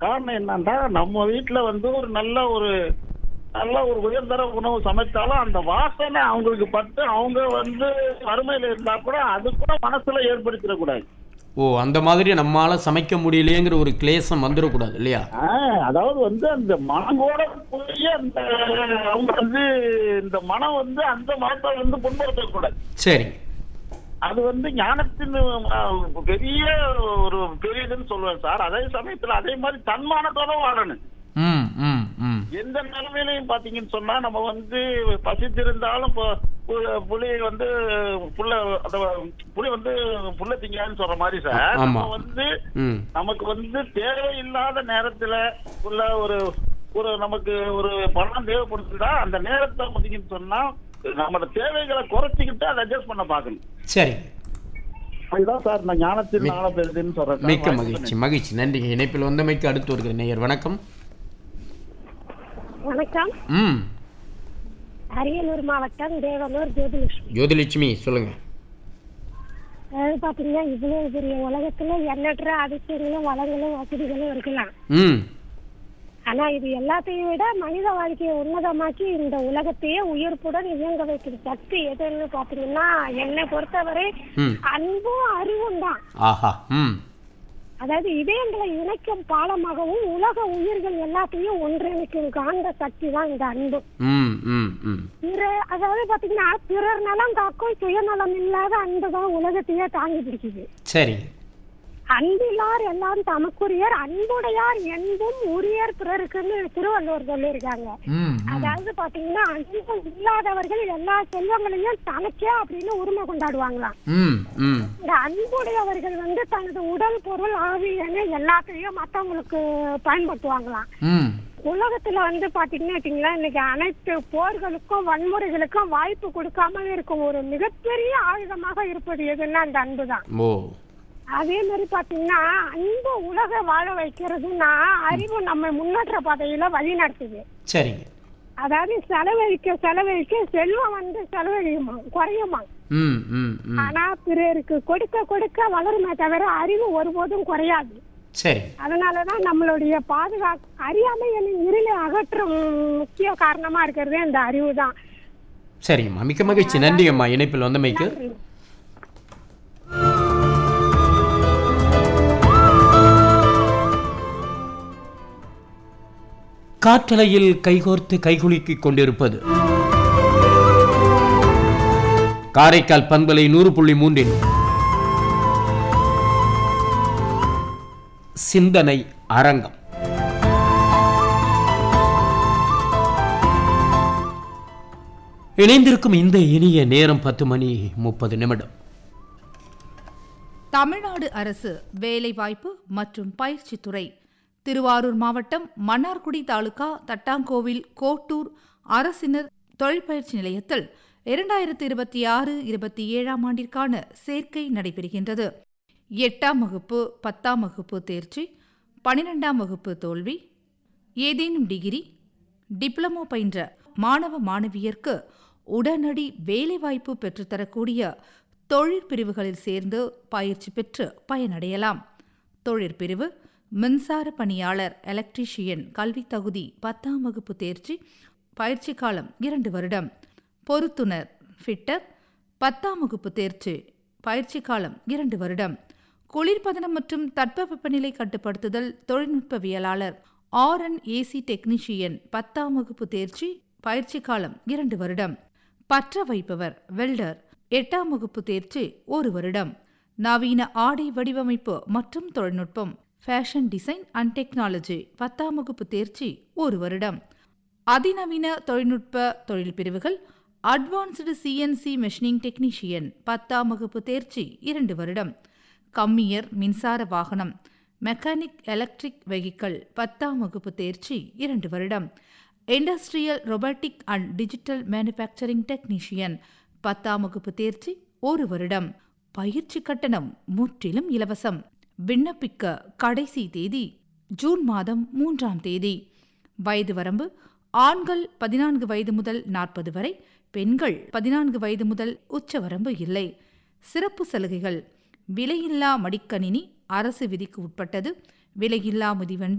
காரணம் என்னன்னா நம்ம வீட்டுல வந்து ஒரு நல்ல ஒரு நல்ல ஒரு உயர்தர உணவு சமைத்தாலும் அந்த வாசனை அவங்களுக்கு பட்டு அவங்க வந்து வறுமையில இருந்தா கூட அது கூட மனசுல ஏற்படுத்திடக்கூடாது ஓ அந்த மாதிரி நம்மால சமைக்க முடியலையேங்கிற ஒரு கிளேசம் வந்துடக்கூடாது இல்லையா ஆஹ் அதாவது வந்து அந்த மனங்கோட போய் அந்த அவங்க வந்து இந்த மனம் வந்து அந்த மனத்தை வந்து புண்படுத்தக்கூடாது சரி அது வந்து ஞானத்தின் அஹ், பெரிய ஒரு பெரியதுன்னு சொல்லுவேன் சார் அதே சமயத்துல அதே மாதிரி தன்மானத்தோட வாழணும் ம் ம் ம் எந்த நிலைமையிலையும் பாத்தீங்கன்னு சொன்னா நம்ம வந்து பசித்திருந்தாலும் இப்போ பு- புலி வந்து புள்ள அந்த புலி வந்து புள்ள திங்கான்னு சொல்ற மாதிரி சார் ஆமா. நம்ம வந்து ம் நமக்கு வந்து தேவையில்லாத நேரத்துல உள்ள ஒரு ஒரு நமக்கு ஒரு பணம் தேவைப்படுதுன்னா அந்த நேரத்தை பாத்தீங்கன்னு சொன்னா நம்மளோட தேவைகளை குறைச்சிக்கிட்டு அதை அட்ஜஸ்ட் பண்ண பார்க்கணும் சரி அதுதான் சார் நான் ஞானத்தின் நாள பெறுதுன்னு சொல்றேன் சார். மிக்க மகிழ்ச்சி மகிழ்ச்சி நன்றி இணைப்பில் வந்தமைக்கு அடுத்து வருகிற நேயர் வணக்கம் வணக்கம் ம் அரியலூர் மாவட்டம் தேவனூர் ஜோதிலட்சுமி ஜோதிலட்சுமி சொல்லுங்க அதாவது பாத்தீங்கன்னா இவ்வளவு பெரிய உலகத்துல எண்ணற்ற அதிசயங்களும் வளங்களும் வசதிகளும் இருக்கலாம் ம் ஆனா இது எல்லாத்தையும் விட மனித வாழ்க்கையை உன்னதமாக்கி இந்த உலகத்தையே உயிர்ப்புடன் இயங்க வைக்கும் சக்தி எதுன்னு பாத்தீங்கன்னா என்னை பொறுத்தவரை ம் அன்பும் அறிவும் தான் ஆஹா ம் அதாவது இதயங்களை இணைக்கும் பாலமாகவும் உலக உயிர்கள் எல்லாத்தையும் ஒன்றிணைக்கும் காந்த சக்தி தான் இந்த அன்பு ம் ம் ம் பிற அதாவது பாத்தீங்கன்னா பிறர் நலம் காக்கும் சுயநலம் இல்லாத அன்பு தான் உலகத்தையே தாங்கி பிடிக்குது சரி அன்பிலார் எல்லாம் தமக்குரியர் அன்புடையார் என்பும் உரியர் பிறருக்குன்னு திருவள்ளுவர் சொல்லியிருக்காங்க ம் ம். அதாவது பாத்தீங்கன்னா அன்பு இல்லாதவர்கள் எல்லா செல்வங்களையும் தனக்கே அப்படின்னு உரிமை கொண்டாடுவாங்களாம் ம் ம் இந்த அன்புடையவர்கள் வந்து தனது உடல் பொருள் ஆவி என எல்லாத்தையும் மத்தவங்களுக்கு பயன்படுத்துவாங்களாம் ம் உலகத்துல வந்து பாத்தீங்கன்னா வச்சுங்களேன், இன்னைக்கு அனைத்து போர்களுக்கும் வன்முறைகளுக்கும் வாய்ப்பு கொடுக்காம இருக்கும் ஒரு மிகப்பெரிய ஆயுதமாக இருப்பது எதுன்னா அந்த அன்பு தான் ஓ அதே மாதிரி பாத்தீங்கன்னா அன்பு உலக வாழ வைக்கிறதுன்னா அறிவு நம்ம முன்னேற்ற பாதையில வழி நடத்துது சரிங்க அதாவது செலவழிக்க செலவழிக்க செல்வம் வந்து செலவழியுமா குறையுமா ம் ம் ம் ஆனா பிறருக்கு கொடுக்க கொடுக்க வளருமே தவிர அறிவு ஒருபோதும் குறையாது சரி அதனாலதான் நம்மளுடைய பாதுகா அறியாமை என்னும் இருளை அகற்றும் முக்கிய காரணமா இருக்கிறதே இந்த அறிவு தான் சரிங்கம்மா மிக்க மகிழ்ச்சி நன்றி அம்மா இணைப்பில் வந்தமைக்கு காற்றலையில் கைகோர்த்து கைகுலுக்கிக் கொண்டிருப்பது காரைக்கால் பண்பலை நூறு புள்ளி மூன்றில் சிந்தனை அரங்கம் இணைந்திருக்கும் இந்த இனிய நேரம் பத்து மணி முப்பது நிமிடம் தமிழ்நாடு அரசு வேலைவாய்ப்பு மற்றும் பயிற்சித்துறை திருவாரூர் மாவட்டம் மன்னார்குடி தாலுகா தட்டாங்கோவில் கோட்டூர் அரசினர் தொழிற்பயிற்சி நிலையத்தில் இரண்டாயிரத்தி இருபத்தி ஆறு இருபத்தி ஏழாம் ஆண்டிற்கான சேர்க்கை நடைபெறுகின்றது எட்டாம் வகுப்பு பத்தாம் வகுப்பு தேர்ச்சி பனிரெண்டாம் வகுப்பு தோல்வி ஏதேனும் டிகிரி டிப்ளமோ பயின்ற மாணவ மாணவியருக்கு உடனடி வேலைவாய்ப்பு பெற்றுத்தரக்கூடிய தொழிற்பிரிவுகளில் சேர்ந்து பயிற்சி பெற்று பயனடையலாம் தொழிற்பிரிவு மின்சார பணியாளர் எலக்ட்ரீஷியன் கல்வித் தகுதி பத்தாம் வகுப்பு தேர்ச்சி பயிற்சி காலம் இரண்டு வருடம் பொருத்துனர் ஃபிட்டர் பத்தாம் வகுப்பு தேர்ச்சி பயிற்சி காலம் இரண்டு வருடம் குளிர்பதனம் மற்றும் தட்பவெப்பநிலை கட்டுப்படுத்துதல் தொழில்நுட்பவியலாளர் ஆர்என் ஏசி டெக்னீஷியன் பத்தாம் வகுப்பு தேர்ச்சி பயிற்சி காலம் இரண்டு வருடம் பற்ற வைப்பவர் வெல்டர் எட்டாம் வகுப்பு தேர்ச்சி ஒரு வருடம் நவீன ஆடை வடிவமைப்பு மற்றும் தொழில்நுட்பம் ஃபேஷன் டிசைன் அண்ட் டெக்னாலஜி பத்தாம் வகுப்பு தேர்ச்சி ஒரு வருடம் அதிநவீன தொழில்நுட்ப தொழில் பிரிவுகள் அட்வான்ஸ்டு சிஎன்சி மெஷினிங் டெக்னீஷியன் பத்தாம் வகுப்பு தேர்ச்சி இரண்டு வருடம் கம்மியர் மின்சார வாகனம் மெக்கானிக் எலக்ட்ரிக் வெஹிக்கிள் பத்தாம் வகுப்பு தேர்ச்சி இரண்டு வருடம் industrial robotic and digital manufacturing technician பத்தாம் வகுப்பு தேர்ச்சி ஒரு வருடம் பயிற்சி கட்டணம் முற்றிலும் இலவசம் விண்ணப்பிக்க கடைசி தேதி ஜூன் மாதம் மூன்றாம் தேதி வயது வரம்பு ஆண்கள் பதினான்கு வயது முதல் நாற்பது வரை பெண்கள் பதினான்கு வயது முதல் உச்சவரம்பு இல்லை சிறப்பு சலுகைகள் விலையில்லா மடிக்கணினி அரசு விதிக்கு உட்பட்டது விலையில்லா மிதிவண்டி